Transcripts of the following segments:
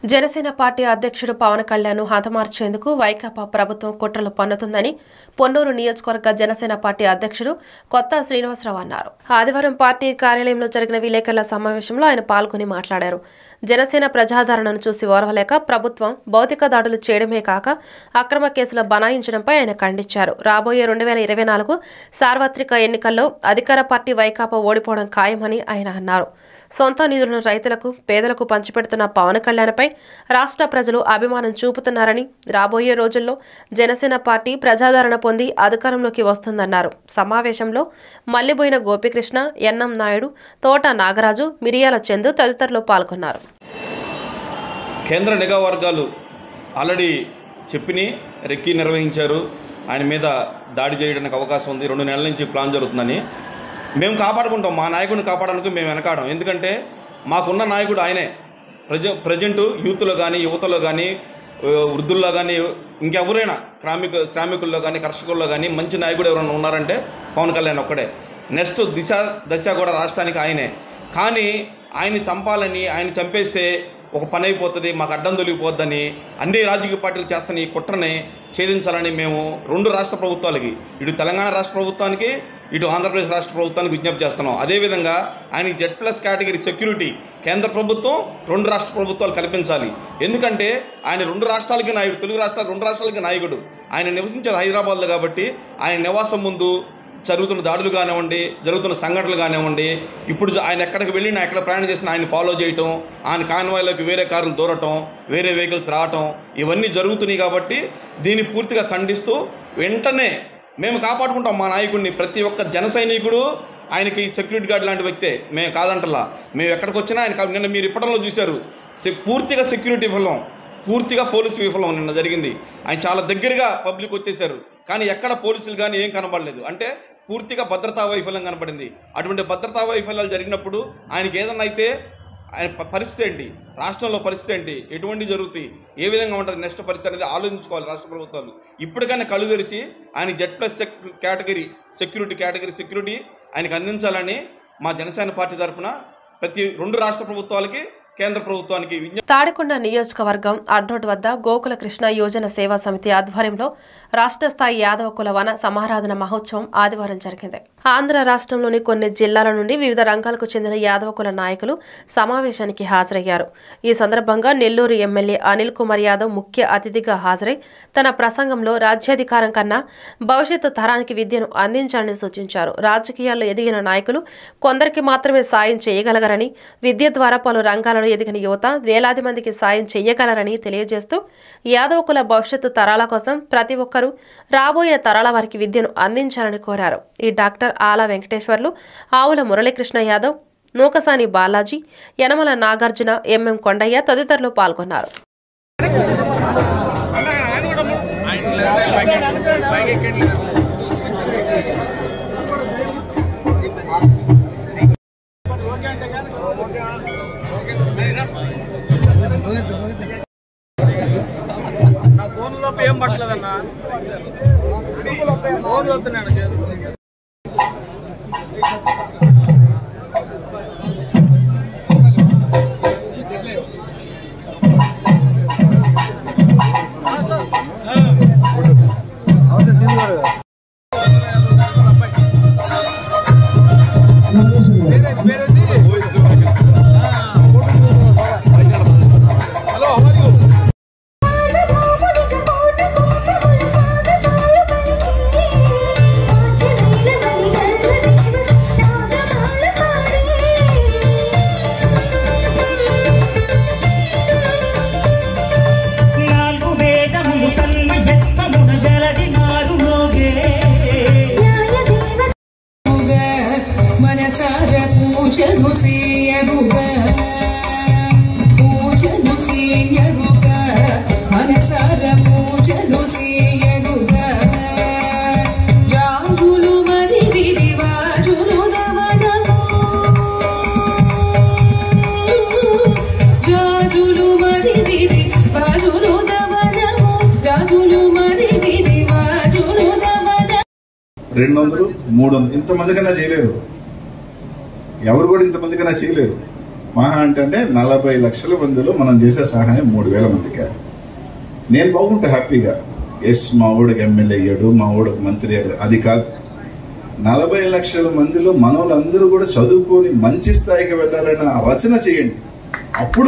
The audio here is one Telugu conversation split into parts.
జనసేన పార్టీ అధ్యక్షుడు పవన్ కళ్యాణ్ హతమార్చేందుకు వైకాపా ప్రభుత్వం కుట్రలు పన్నుతుందని పొన్నూరు నియోజకవర్గ జనసేన పార్టీ అధ్యక్షుడు కొత్త శ్రీనివాసరావు అన్నారు ఆదివారం పార్టీ కార్యాలయంలో జరిగిన విలేకరుల సమావేశంలో ఆయన పాల్గొని మాట్లాడారు జనసేన ప్రజాదరణను చూసి ఓర్వలేక ప్రభుత్వం భౌతిక దాడులు చేయడమే కాక అక్రమ కేసులు బనాయించడంపై ఆయన ఖండించారు రాబోయే రెండు వేల ఇరవై నాలుగు సార్వత్రిక ఎన్నికల్లో అధికార పార్టీ వైకాపా ఓడిపోవడం ఖాయమని ఆయన అన్నారు సొంత నిధులను రైతులకు పేదలకు పంచిపెడుతున్న పవన్ కళ్యాణ్పై రాష్ట్ర ప్రజలు అభిమానం చూపుతున్నారని రాబోయే రోజుల్లో జనసేన పార్టీ ప్రజాదరణ పొంది అధికారంలోకి వస్తుందన్నారు సమావేశంలో మల్లిబోయిన గోపికృష్ణ ఎన్ఎం నాయుడు తోట నాగరాజు మిరియాల చందు తదితరులు పాల్గొన్నారు కేంద్ర నిఘా వర్గాలు ఆల్రెడీ చెప్పిని రెక్కి నిర్వహించారు ఆయన మీద దాడి చేయడానికి అవకాశం ఉంది రెండు నెలల నుంచి ప్లాన్ జరుగుతుందని మేము కాపాడుకుంటాం మా నాయకుడిని కాపాడడానికి మేము వెనకాడం ఎందుకంటే మాకున్న నాయకుడు ఆయనే ప్రజ ప్రజెంట్ యూత్లో కానీ యువతలో కానీ ఆ, వృద్ధుల్లో కానీ ఇంకెవరైనా శ్రామిక శ్రామికుల్లో కానీ కర్షకుల్లో కానీ మంచి నాయకుడు ఎవరైనా ఉన్నారంటే పవన్ కళ్యాణ్ ఒక్కడే నెక్స్ట్ దిశ దశ కూడా రాష్ట్రానికి ఆయనే కానీ ఆయన్ని చంపాలని ఆయన చంపేస్తే ఒక పని అయిపోతుంది మాకు అడ్డం తొలగిపోద్దని అన్ని రాజకీయ పార్టీలు చేస్తున్న ఈ కుట్రని ఛేదించాలని మేము రెండు రాష్ట్ర ప్రభుత్వాలకి ఇటు తెలంగాణ రాష్ట్ర ప్రభుత్వానికి ఇటు ఆంధ్రప్రదేశ్ రాష్ట్ర ప్రభుత్వానికి విజ్ఞప్తి చేస్తున్నాం అదేవిధంగా ఆయనకి జెడ్ ప్లస్ కేటగిరీ సెక్యూరిటీ కేంద్ర ప్రభుత్వం రెండు రాష్ట్ర ప్రభుత్వాలు కల్పించాలి ఎందుకంటే ఆయన రెండు రాష్ట్రాలకి నాయకుడు తెలుగు రాష్ట్రాలు రెండు రాష్ట్రాలకి నాయకుడు ఆయన నివసించేది హైదరాబాద్లో కాబట్టి ఆయన నివాసం ముందు జరుగుతున్న దాడులు కానివ్వండి జరుగుతున్న సంఘటనలు కానివ్వండి ఇప్పుడు జ- ఆయన ఎక్కడికి వెళ్ళినా ఎక్కడ ప్రయాణం చేసినా ఆయన ఫాలో చేయటం ఆయన కాన్వాయ్లోకి వేరే కార్లు దూరటం వేరే వెహికల్స్ రావటం ఇవన్నీ జరుగుతున్నాయి కాబట్టి దీన్ని పూర్తిగా ఖండిస్తూ వెంటనే మేము కాపాడుకుంటాం మా నాయకుడిని ప్రతి ఒక్క జన సైనికుడు ఆయనకి సెక్యూరిటీ గార్డ్ లాంటి వ్యక్తే మేము కాదంటలా మేము ఎక్కడికి వచ్చినా ఆయన కా- నిన్న మీరు ఇప్పటంలో చూశారు సె- పూర్తిగా సెక్యూరిటీ విఫలం పూర్తిగా పోలీసు విఫలం నిన్న జరిగింది ఆయన చాలా దగ్గరగా పబ్లిక్ వచ్చేసారు కానీ ఎక్కడ పోలీసులు కానీ ఏం కనబడలేదు అంటే పూర్తిగా భద్రతా వైఫల్యం కనబడింది అటువంటి భద్రతా వైఫల్యాలు జరిగినప్పుడు ఆయనకి ఏదన్నా అయితే ఆయన ప- పరిస్థితి ఏంటి రాష్ట్రంలో పరిస్థితి ఏంటి ఎటువంటి జరుగుతాయి ఏ విధంగా ఉంటుంది నెక్స్ట్ పరిస్థితి అనేది ఆలోచించుకోవాలి రాష్ట్ర ప్రభుత్వాలు ఇప్పటికైనా కళ్ళు తెరిచి ఆయన జెడ్ ప్లస్ సెక్ కేటగిరీ సెక్యూరిటీ కేటగిరీ సెక్యూరిటీ ఆయనకు అందించాలని మా జనసేన పార్టీ తరఫున ప్రతి రెండు రాష్ట్ర ప్రభుత్వాలకి కేంద్ర ప్రభుత్వానికి విజ్ఞప్తి తాడికొండ నియోజకవర్గం అడ్రోడ్ వద్ద గోకుల కృష్ణ యోజన సేవా సమితి ఆధ్వర్యంలో రాష్ట్ర స్థాయి యాదవ కుల వన సమారాధన మహోత్సవం ఆదివారం జరిగింది ఆంధ్ర రాష్ట్రంలోని కొన్ని జిల్లాల నుండి వివిధ రంగాలకు చెందిన యాదవ కుల నాయకులు సమావేశానికి హాజరయ్యారు ఈ సందర్భంగా నెల్లూరు ఎమ్మెల్యే అనిల్ కుమార్ యాదవ్ ముఖ్య అతిథిగా హాజరై తన ప్రసంగంలో రాజ్యాధికారం కన్నా భవిష్యత్తు తరానికి విద్యను అందించాలని సూచించారు రాజకీయాల్లో ఎదిగిన నాయకులు కొందరికి మాత్రమే సాయం చేయగలగరని విద్య ద్వారా పలు రంగాలలో ఎదిగిన యువత వేలాది మందికి సాయం చేయగలరని తెలియజేస్తూ యాదవ కుల భవిష్యత్తు తరాల కోసం ప్రతి ఒక్కరూ రాబోయే తరాల వారికి విద్యను అందించాలని కోరారు ఈ డాక్టర్ ఆల వెంకటేశ్వర్లు ఆవుల మురళీకృష్ణ యాదవ్ నూకసాని బాలాజీ యనమల నాగార్జున ఎంఎం కొండయ్య తదితరులు పాల్గొన్నారు నా ఫోన్ లో ఏం పట్టలేదన్నా ఫోన్ వస్తున్నాడు చేదు హలో హలో నాలుగు వేదములు తల్లి జన్మమున జలది నారు మోగే మనసార పూజను సేయరుగ పూజను సేయరుగ మనసార పూజను సేయరుగ జాజులు మరి విరివాజులు దవనము జాజులు మరి విరి వాజులు దవనము జాజులు మరి విరి వాజులు దవన రెండు వందలు మూడు వందలు ఇంతమంది కన్నా చేయలేరు ఎవరు కూడా ఇంతమంది కన్నా చేయలేరు మహా అంటే నలభై లక్షల మందిలో మనం చేసే సహాయం మూడు వేల మందికి నేను బాగుంటా హ్యాపీగా ఎస్ మా ఊడికి ఎమ్మెల్యే అయ్యాడు మా ఊడికి మంత్రి అయ్యాడు అది కాదు నలభై లక్షల మందిలో మనోళ్ళందరూ కూడా చదువుకొని మంచి స్థాయికి వెళ్ళాలన్న రచన చేయండి అప్పుడు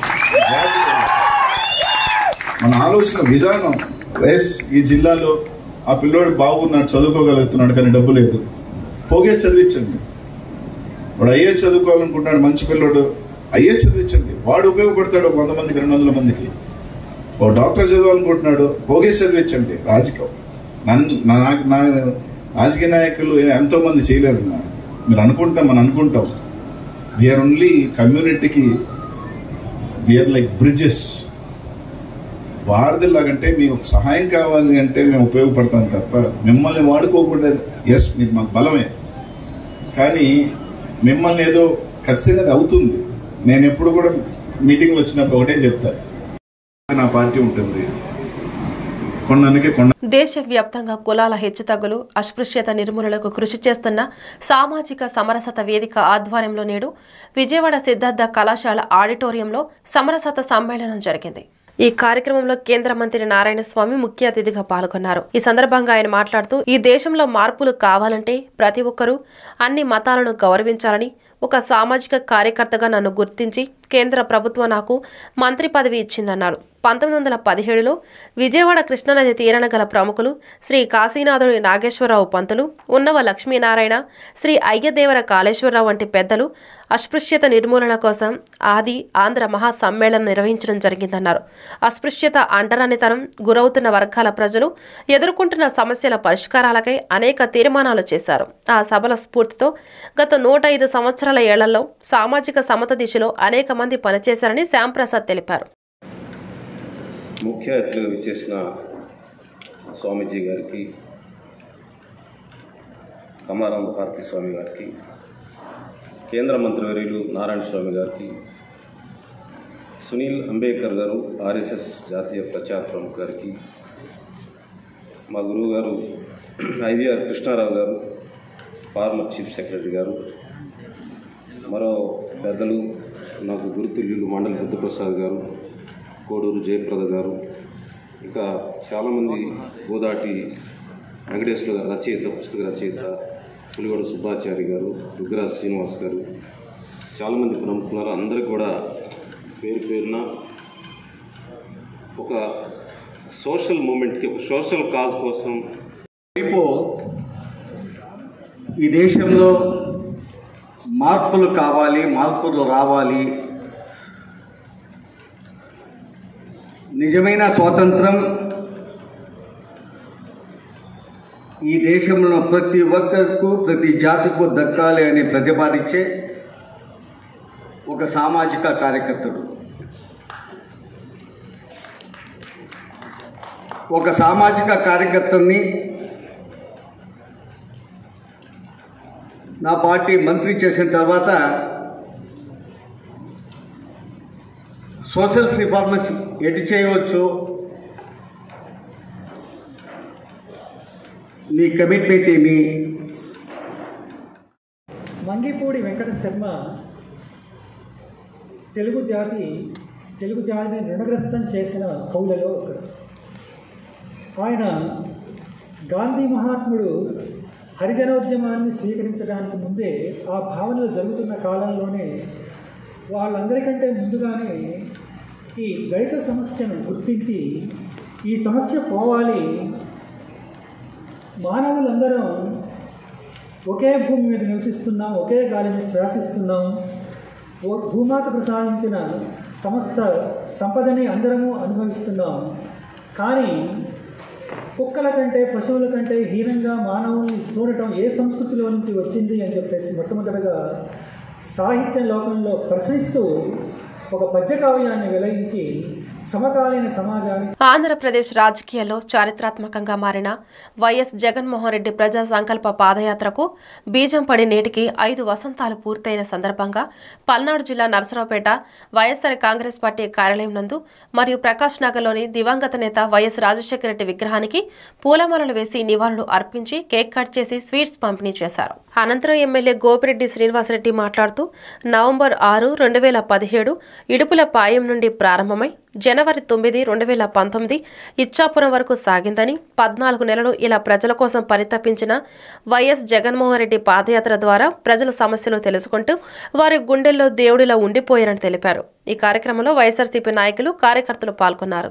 మన ఆలోచన విధానం రైస్ ఈ జిల్లాలో ఆ పిల్లోడు బాగున్నాడు చదువుకోగలుగుతున్నాడు కానీ డబ్బు లేదు పోగేసి చదివించండి వాడు ఐఏఎస్ చదువుకోవాలనుకుంటున్నాడు మంచి పిల్లోడు ఐఏఎస్ చదివించండి వాడు ఉపయోగపడతాడు ఒక వంద మందికి రెండు వందల మందికి ఓ డాక్టర్ చదవాలనుకుంటున్నాడు పోగేసి చదివించండి రాజకీయం నన్ను నా నా రాజకీయ నాయకులు ఎంతో మంది చేయలేరు నా. మీరు అనుకుంటాం మనం అనుకుంటాం వీఆర్ ఓన్లీ కమ్యూనిటీకి వీఆర్ లైక్ బ్రిడ్జెస్ వారధిలాగంటే మీకు సహాయం కావాలి అంటే మేము ఉపయోగపడతాం తప్ప మిమ్మల్ని వాడుకోకుండా ఎస్ మీకు మాకు బలమే కానీ మిమ్మల్ని ఏదో ఖచ్చితంగా అది అవుతుంది నేను ఎప్పుడు కూడా మీటింగ్లు వచ్చినప్పుడు ఒకటే చెప్తా నా పార్టీ ఉంటుంది కొన్నానికి కొన్న దేశవ్యాప్తంగా కులాల హెచ్చుతగ్గులు అస్పృశ్యత నిర్మూలనకు కృషి చేస్తున్న సామాజిక సమరసత వేదిక ఆధ్వర్యంలో నేడు విజయవాడ సిద్ధార్థ కళాశాల ఆడిటోరియంలో సమరసత సమ్మేళనం జరిగింది ఈ కార్యక్రమంలో కేంద్ర మంత్రి నారాయణ స్వామి ముఖ్య అతిథిగా పాల్గొన్నారు ఈ సందర్భంగా ఆయన మాట్లాడుతూ ఈ దేశంలో మార్పులు కావాలంటే ప్రతి ఒక్కరూ అన్ని మతాలను గౌరవించాలని ఒక సామాజిక కార్యకర్తగా నన్ను గుర్తించి కేంద్ర ప్రభుత్వం నాకు మంత్రి పదవి ఇచ్చిందన్నారు పంతొమ్మిది వందల పదిహేడులో విజయవాడ కృష్ణానది తీరన గల ప్రముఖులు శ్రీ కాశీనాథుడి నాగేశ్వరరావు పంతులు ఉన్నవ లక్ష్మీనారాయణ శ్రీ అయ్యదేవర కాళేశ్వరరావు వంటి పెద్దలు అస్పృశ్యత నిర్మూలన కోసం ఆది ఆంధ్ర మహా సమ్మేళనం నిర్వహించడం జరిగిందన్నారు అస్పృశ్యత అంటరానితనం గురవుతున్న వర్గాల ప్రజలు ఎదుర్కొంటున్న సమస్యల పరిష్కారాలకై అనేక తీర్మానాలు చేశారు ఆ సభల స్ఫూర్తితో గత నూట ఐదు సంవత్సరాల ఏళ్లలో సామాజిక సమత దిశలో అనేక మంది పనిచేశారని శ్యాంప్రసాద్ తెలిపారు ముఖ్య అతిథులుగా విచ్చేసిన స్వామీజీ గారికి కమలానంద భారతి స్వామి గారికి కేంద్ర మంత్రివర్యులు నారాయణ స్వామి గారికి సునీల్ అంబేద్కర్ గారు ఆర్ఎస్ఎస్ జాతీయ ప్రచార ప్రముఖ గారికి మా గురువు గారు ఐవీఆర్ కృష్ణారావు గారు ఫార్మర్ చీఫ్ సెక్రటరీ గారు మరో పెద్దలు నాకు గురుతుల్యులు మండలి బుద్ధప్రసాద్ గారు కోడూరు జయప్రద గారు ఇంకా చాలామంది గోదాటి వెంకటేశ్వర గారు రచయిత పుస్తక రచయిత పులిగోడ సుబ్బాచారి గారు దుగ్గరాజ్ శ్రీనివాస్ గారు చాలామంది ప్రముఖులు అందరికీ కూడా పేరు పేరున ఒక సోషల్ మూమెంట్కి ఒక సోషల్ కాజ్ కోసం రేపు ఈ దేశంలో మార్పులు కావాలి మార్పులు రావాలి నిజమైన స్వాతంత్రం ఈ దేశంలో ప్రతి ఒక్కరికి ప్రతి జాతికు దక్కాలి అని ప్రతిపాదించే ఒక సామాజిక కార్యకర్తడు ఒక సామాజిక కార్యకర్తని నా పార్టీ మంత్రి చేసిన తర్వాత సోషల్ రిఫార్మర్స్ ఎటు చేయవచ్చు నీ కమిట్మెంట్ ఏమి మంగిపూడి వెంకట శర్మ తెలుగు జాతి తెలుగు జాతిని రుణగ్రస్తం చేసిన కవులలో ఒకరు ఆయన గాంధీ మహాత్ముడు హరిజనోద్యమాన్ని స్వీకరించడానికి ముందే ఆ భావనలు జరుగుతున్న కాలంలోనే వాళ్ళందరికంటే ముందుగానే ఈ దళిత సమస్యను గుర్తించి ఈ సమస్య పోవాలి మానవులందరం ఒకే భూమి మీద నివసిస్తున్నాం ఒకే గాలిని శ్వాసిస్తున్నాం ఓ భూమాత ప్రసాదించిన సమస్త సంపదని అందరము అనుభవిస్తున్నాం కానీ కుక్కల కంటే పశువుల కంటే హీనంగా మానవుల్ని చూడటం ఏ సంస్కృతిలో నుంచి వచ్చింది అని చెప్పేసి మొట్టమొదటగా సాహిత్య లోకంలో ప్రశ్నిస్తూ ఒక పద్య కావ్యాన్ని వెలయించి సమకాలీన సమాజానికి ఆంధ్రప్రదేశ్ రాజకీయాల్లో చారిత్రాత్మకంగా మారిన వైఎస్ జగన్మోహన్ రెడ్డి ప్రజా సంకల్ప పాదయాత్రకు బీజం పడి నేటికి ఐదు వసంతాలు పూర్తయిన సందర్భంగా పల్నాడు జిల్లా నరసరావుపేట వైఎస్సార్ కాంగ్రెస్ పార్టీ కార్యాలయం నందు మరియు ప్రకాష్ నగర్లోని దివంగత నేత వైఎస్ రాజశేఖర రెడ్డి విగ్రహానికి పూలమాలలు వేసి నివాళులు అర్పించి కేక్ కట్ చేసి స్వీట్స్ పంపిణీ చేశారు అనంతరం ఎమ్మెల్యే గోపిరెడ్డి శ్రీనివాసరెడ్డి మాట్లాడుతూ నవంబర్ ఆరు రెండు వేల పదిహేడు ఇడుపుల పాయం నుండి ప్రారంభమై జనవరి తొమ్మిది రెండు వేల పంతొమ్మిది ఇచ్చాపురం వరకు సాగిందని పద్నాలుగు నెలలు ఇలా ప్రజల కోసం పరితపించిన వైఎస్ జగన్మోహన్ రెడ్డి పాదయాత్ర ద్వారా ప్రజల సమస్యలు తెలుసుకుంటూ వారి గుండెల్లో దేవుడిలా ఉండిపోయారని తెలిపారు ఈ కార్యక్రమంలో వైఎస్ఆర్సీపీ నాయకులు కార్యకర్తలు పాల్గొన్నారు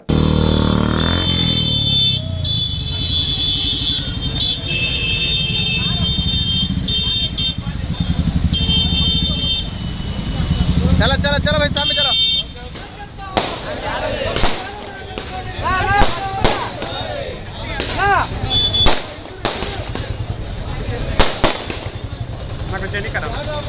चलो चलो चलो भाई सामने चलो నాకు చెల్లి కదా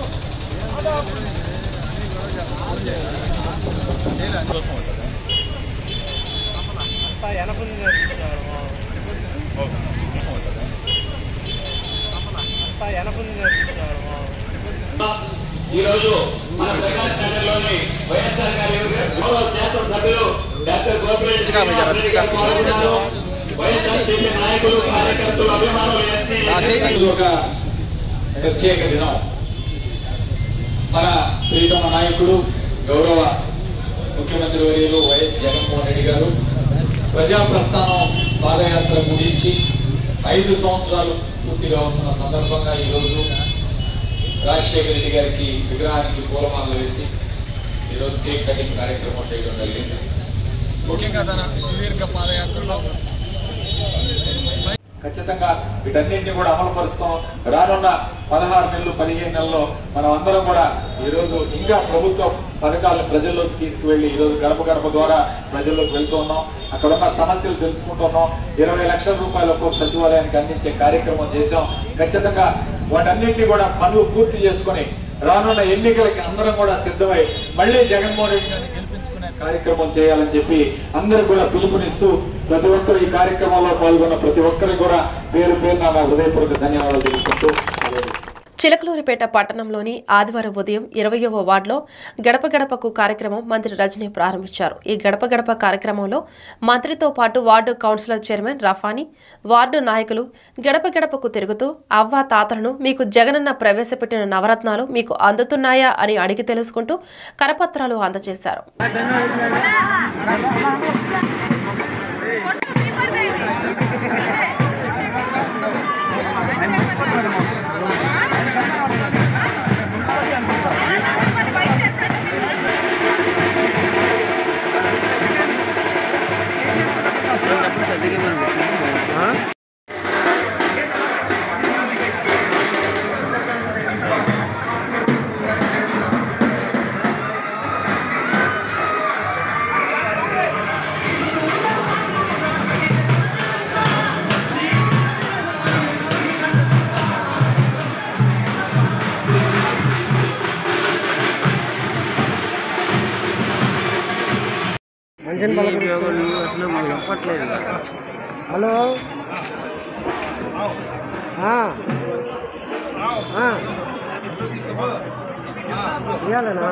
ఈరోజు మన ప్రకాశ్ నగర్ లోని వైఎస్ఆర్ గారి గౌరవ శాసనసభ్యులు డాక్టర్ గోపిరెడ్డి శ్రీనివాసరెడ్డి గారు పాల్గొన్నారు వైఎస్ఆర్ సీపీ నాయకులు కార్యకర్తలు అభిమానులు ఎస్టీ ఇది ఒక ప్రత్యేక దినం మన ప్రీతమ నాయకుడు గౌరవ ముఖ్యమంత్రి వర్యులు వైఎస్ జగన్మోహన్ రెడ్డి గారు ప్రజా ప్రస్థానం పాదయాత్ర ముగించి ఐదు సంవత్సరాలు పూర్తిగా వస్తున్న సందర్భంగా ఈరోజు రాజశేఖర రెడ్డి గారికి విగ్రహానికి పూలమాలలు వేసి ఈరోజు కేక్ కటింగ్ కార్యక్రమం చేయడం జరిగింది ముఖ్యంగా తన సుదీర్ఘ పాదయాత్రలో ఖచ్చితంగా వీటన్నింటినీ కూడా అమలు పరుస్తాం రానున్న పదహారు నెలలు పదిహేను నెలల్లో మనం అందరం కూడా ఈ రోజు ఇంకా ప్రభుత్వ పథకాలను ప్రజల్లోకి తీసుకువెళ్లి ఈ రోజు గడప గడప ద్వారా ప్రజల్లోకి వెళ్తూ ఉన్నాం అక్కడ ఉన్న సమస్యలు తెలుసుకుంటున్నాం ఇరవై లక్షల రూపాయల ఒక్కొక్క సచివాలయానికి అందించే కార్యక్రమం చేశాం ఖచ్చితంగా వాటన్నింటినీ కూడా పనులు పూర్తి చేసుకొని రానున్న ఎన్నికలకి అందరం కూడా సిద్ధమై మళ్ళీ జగన్మోహన్ రెడ్డి గారిని గెలిపించుకునే కార్యక్రమం చేయాలని చెప్పి అందరూ కూడా పిలుపునిస్తూ ప్రతి ఒక్కరు ఈ కార్యక్రమంలో పాల్గొన్న ప్రతి ఒక్కరికి కూడా పేరు పేరున నా హృదయపూర్వక ధన్యవాదాలు తెలుపుకుంటూ చిలకలూరిపేట పట్టణంలోని ఆదివారం ఉదయం ఇరవయవ వార్డులో గడప గడపకు కార్యక్రమం మంత్రి రజనీ ప్రారంభించారు ఈ గడప గడప కార్యక్రమంలో మంత్రితో పాటు ward councillor chairman Rafani ward నాయకులు గడప గడపకు తిరుగుతూ అవ్వ తాతలను మీకు జగనన్న ప్రవేశపెట్టిన నవరత్నాలు మీకు అందుతున్నాయా అని అడిగి తెలుసుకుంటూ కరపత్రాలు అందజేశారు హలో ఇవ్వాలనా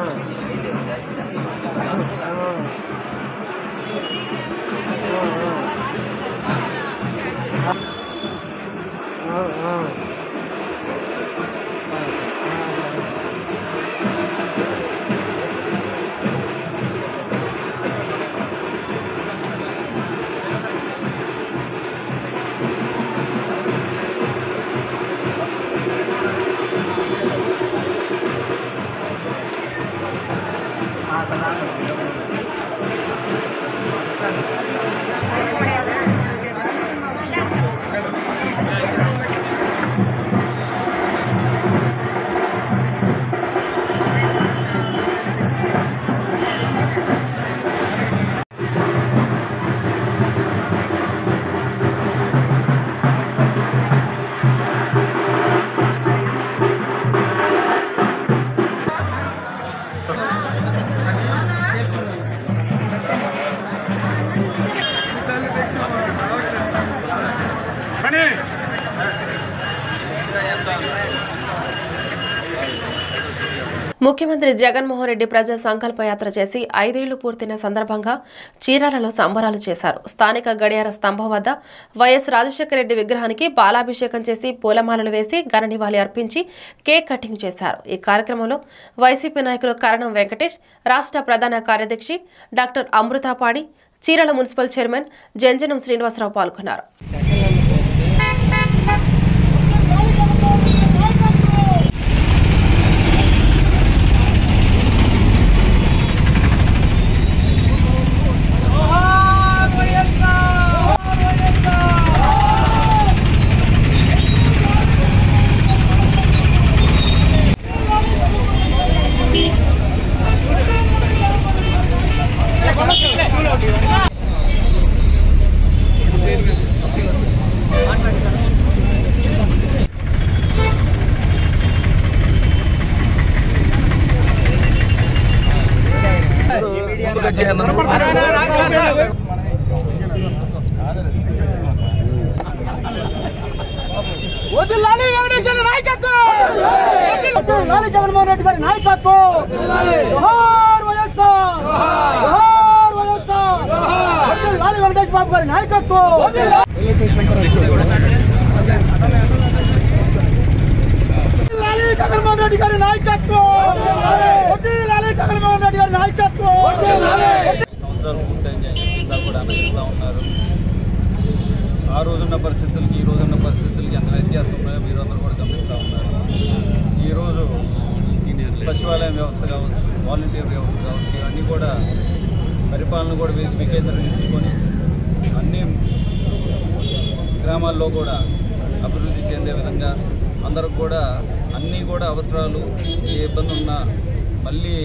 ముఖ్యమంత్రి జగన్మోహన్ రెడ్డి ప్రజా సంకల్ప యాత్ర చేసి ఐదేళ్లు పూర్తయిన సందర్భంగా చీరాలలో సంబరాలు చేశారు స్థానిక గడియార స్తంభం వద్ద వైఎస్ రాజశేఖర రెడ్డి విగ్రహానికి పాలాభిషేకం చేసి పూలమాలలు వేసి ఘన నివాళి అర్పించి కేక్ కటింగ్ చేశారు ఈ కార్యక్రమంలో వైసీపీ నాయకులు కరణం వెంకటేష్ రాష్ట్ర ప్రధాన కార్యదర్శి doctor Amruthapadi Chirala municipal chairman Janjanam Srinivasarao పాల్గొన్నారు వదిలాలి వెంకటేశ్వర నాయకత్వం వదిలాలి జగన్మోహన్ రెడ్డి గారి నాయకత్వం జోహార్ వైఎస్ఆర్ జోహార్ వైఎస్ఆర్ వదిలాలి వెంకటేష్ బాబు గారి నాయకత్వం వదిలాలి జగన్మోహన్ రెడ్డి గారి నాయకత్వం వదిలాలి జగన్మోహన్ రెడ్డి గారి నాయకత్వం సంవత్సరాలు పూర్తయిందని చెప్పి ఇందాక కూడా అన్నగిస్తూ ఉన్నారు ఆ రోజున్న పరిస్థితులకి ఈ రోజున్న పరిస్థితులకి ఎంత వ్యత్యాసం ఉన్నాయో మీరు అందరూ కూడా గమనిస్తూ ఉన్నారు ఈరోజు సచివాలయం వ్యవస్థ కావచ్చు వాలంటీర్ వ్యవస్థ కావచ్చు ఇవన్నీ కూడా పరిపాలన కూడా వి- వికేంద్రీకరించుకొని అన్ని గ్రామాల్లో కూడా అభివృద్ధి చెందే విధంగా అందరికి కూడా అన్నీ కూడా అవసరాలు ఏ ఇబ్బంది ఉన్నా మళ్ళీ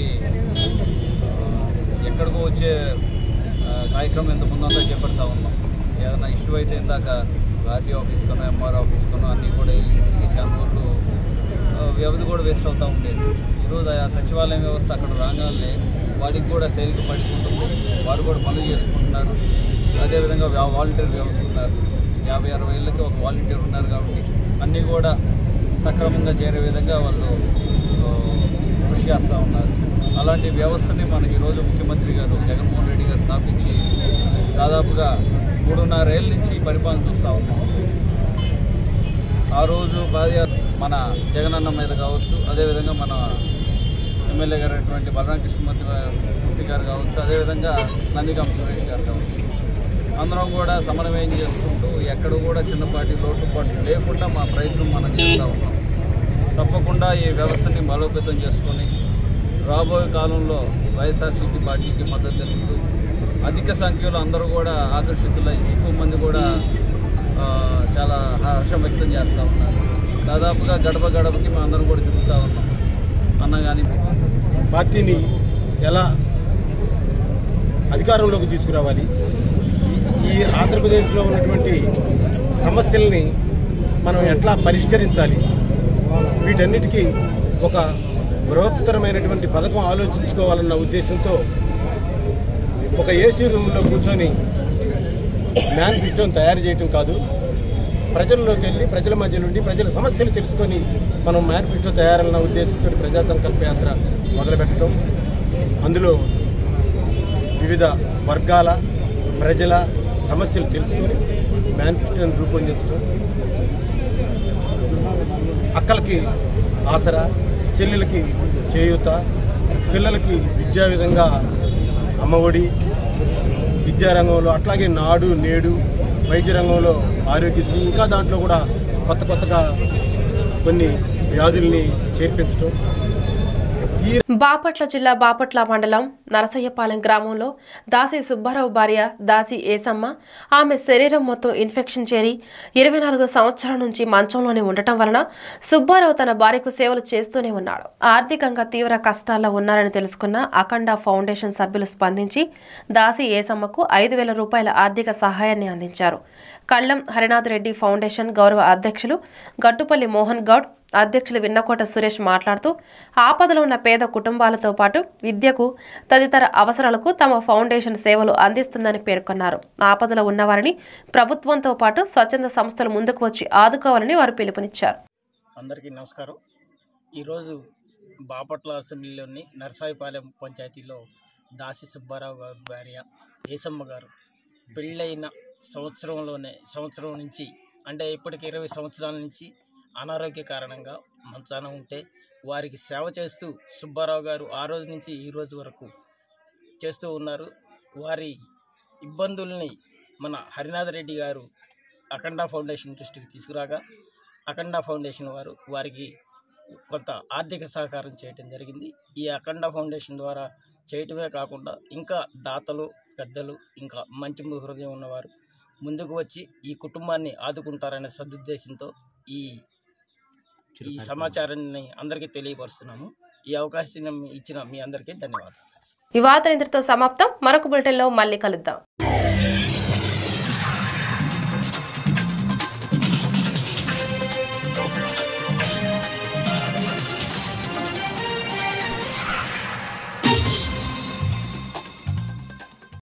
ఎక్కడికో వచ్చే ఆ, కార్యక్రమం ఇంత ముందంతా చేపడతా ఉన్నాం ఏదైనా ఇష్యూ అయితే ఇందాక ఆర్టీ ఆఫీస్ కనో ఎంఆర్ ఆఫీస్ కనో అన్నీ కూడా వెళ్ళి చాలా రోజులు ఆ, వ్యవధి కూడా వేస్ట్ అవుతూ ఉండేది ఈరోజు ఆ సచివాలయం వ్యవస్థ అక్కడ రాగానే వాడికి కూడా తేలిక పడుకుంటుంది వారు కూడా పనులు చేసుకుంటున్నారు అదేవిధంగా వా- వాలంటీర్ వ్యవస్థ ఉన్నారు యాభై అరవై ఏళ్ళకి ఒక వాలంటీర్ ఉన్నారు కాబట్టి అన్నీ కూడా సక్రమంగా చేరే విధంగా వాళ్ళు ఆ, కృషి చేస్తూ ఉన్నారు అలాంటి వ్యవస్థని మనకి ఈరోజు ముఖ్యమంత్రి గారు జగన్మోహన్ రెడ్డి గారు స్థాపించి దాదాపుగా మూడున్నర ఏళ్ళ నుంచి పరిపాలన చూస్తూ ఉన్నాం ఆ రోజు బాధ్య మన జగనన్న మీద కావచ్చు అదేవిధంగా మన ఎమ్మెల్యే గారు అయినటువంటి బలరాం కృష్ణమూర్తి గారు మూర్తి గారు కావచ్చు అదేవిధంగా నందిగామ సురేష్ గారు కావచ్చు అందరం కూడా సమన్వయం చేసుకుంటూ ఎక్కడ కూడా చిన్నపాటి లోటుపాట్లు లేకుండా మా ప్రయత్నం మనం చేస్తూ ఉన్నాం తప్పకుండా ఈ వ్యవస్థని బలోపేతం చేసుకొని రాబోయే కాలంలో వైఎస్ఆర్సీపీ పార్టీకి మద్దతు తెలుపుతూ అధిక సంఖ్యలో అందరూ కూడా ఆకర్షితులై ఎక్కువ మంది కూడా ఆ, చాలా హర్షం వ్యక్తం చేస్తూ ఉన్నారు దాదాపుగా గడప గడపకి మేము అందరం కూడా తిరుగుతూ ఉన్నాం అన్న కానీ పార్టీని ఎలా అధికారంలోకి తీసుకురావాలి ఈ- ఈ ఆంధ్రప్రదేశ్లో ఉన్నటువంటి సమస్యల్ని మనం ఎట్లా పరిష్కరించాలి వీటన్నిటికీ ఒక బృహత్తరమైనటువంటి పథకం ఆలోచించుకోవాలన్న ఉద్దేశంతో ఒక ఏసీ రూమ్లో కూర్చొని మేనిఫెస్టోని తయారు చేయటం కాదు ప్రజల్లోకి వెళ్ళి ప్రజల మధ్య నుండి ప్రజల సమస్యలు తెలుసుకొని మనం మేనిఫెస్టో తయారన్న ఉద్దేశంతో ప్రజా సంకల్ప యాత్ర మొదలుపెట్టడం అందులో వివిధ వర్గాల ప్రజల సమస్యలు తెలుసుకొని మేనిఫెస్టోని రూపొందించడం అక్కలకి ఆసరా చెల్లెలకి చేయూత పిల్లలకి విద్యా విధంగా అమ్మఒడి విద్యారంగంలో అట్లాగే నాడు నేడు వైద్య రంగంలో ఆరోగ్యశ్రీ ఇంకా దాంట్లో కూడా కొత్త కొత్తగా కొన్ని వ్యాధుల్ని చేర్పించడం బాపట్ల జిల్లా బాపట్ల మండలం నరసయ్యపాలెం గ్రామంలో దాసి సుబ్బారావు భార్య దాసి ఏసమ్మ ఆమె శరీరం మొత్తం ఇన్ఫెక్షన్ చేరి ఇరవై నాలుగు సంవత్సరాల నుంచి మంచంలోనే ఉండటం వలన సుబ్బారావు తన భార్యకు సేవలు చేస్తూనే ఉన్నాడు ఆర్థికంగా తీవ్ర కష్టాల్లో ఉన్నారని తెలుసుకున్న అఖండ ఫౌండేషన్ సభ్యులు స్పందించి దాసి ఏసమ్మకు ఐదు వేల రూపాయల ఆర్థిక సహాయాన్ని అందించారు కళ్ళం హరినాథ్ రెడ్డి ఫౌండేషన్ గౌరవ అధ్యక్షులు గట్టుపల్లి మోహన్ గౌడ్ అధ్యక్షులు విన్నకోట సురేష్ మాట్లాడుతూ ఆపదలో ఉన్న పేద కుటుంబాలతో పాటు విద్యకు తదితర అవసరాలకు తమ ఫౌండేషన్ సేవలు అందిస్తుందని పేర్కొన్నారు ఆపదలో ఉన్నవారిని ప్రభుత్వంతో పాటు స్వచ్ఛంద సంస్థలు ముందుకు వచ్చి ఆదుకోవాలని వారు పిలుపునిచ్చారు అందరికీ నమస్కారం ఈరోజు బాపట్ల అసెంబ్లీలోని నర్సాయిపాలెం పంచాయతీలో దాసి సుబ్బారావు గారు భార్య ఏసమ్మ గారు పెళ్ళైన సంవత్సరంలోనే సంవత్సరం నుంచి అంటే ఇప్పటికి ఇరవై సంవత్సరాల నుంచి అనారోగ్య కారణంగా మంచాన ఉంటే వారికి సేవ చేస్తూ సుబ్బారావు గారు ఆ రోజు నుంచి ఈ రోజు వరకు చేస్తూ ఉన్నారు వారి ఇబ్బందుల్ని మన హరినాథ్ రెడ్డి గారు అఖండ ఫౌండేషన్ దృష్టికి తీసుకురాగా అఖండ ఫౌండేషన్ వారు వారికి కొంత ఆర్థిక సహకారం చేయటం జరిగింది ఈ అఖండ ఫౌండేషన్ ద్వారా చేయటమే కాకుండా ఇంకా దాతలు పెద్దలు ఇంకా మంచి హృదయం ఉన్నవారు ముందుకు వచ్చి ఈ కుటుంబాన్ని ఆదుకుంటారనే సదుద్దేశంతో ఈ ఈ సమాచారాన్ని అందరికీ తెలియపరుస్తున్నాము ఈ అవకాశం ఇచ్చిన మీ అందరికీ ధన్యవాదాలు ఈ వార్త ఇంతటితో సమాప్తం మరొక బులెటిన్లో మళ్ళీ కలుద్దాం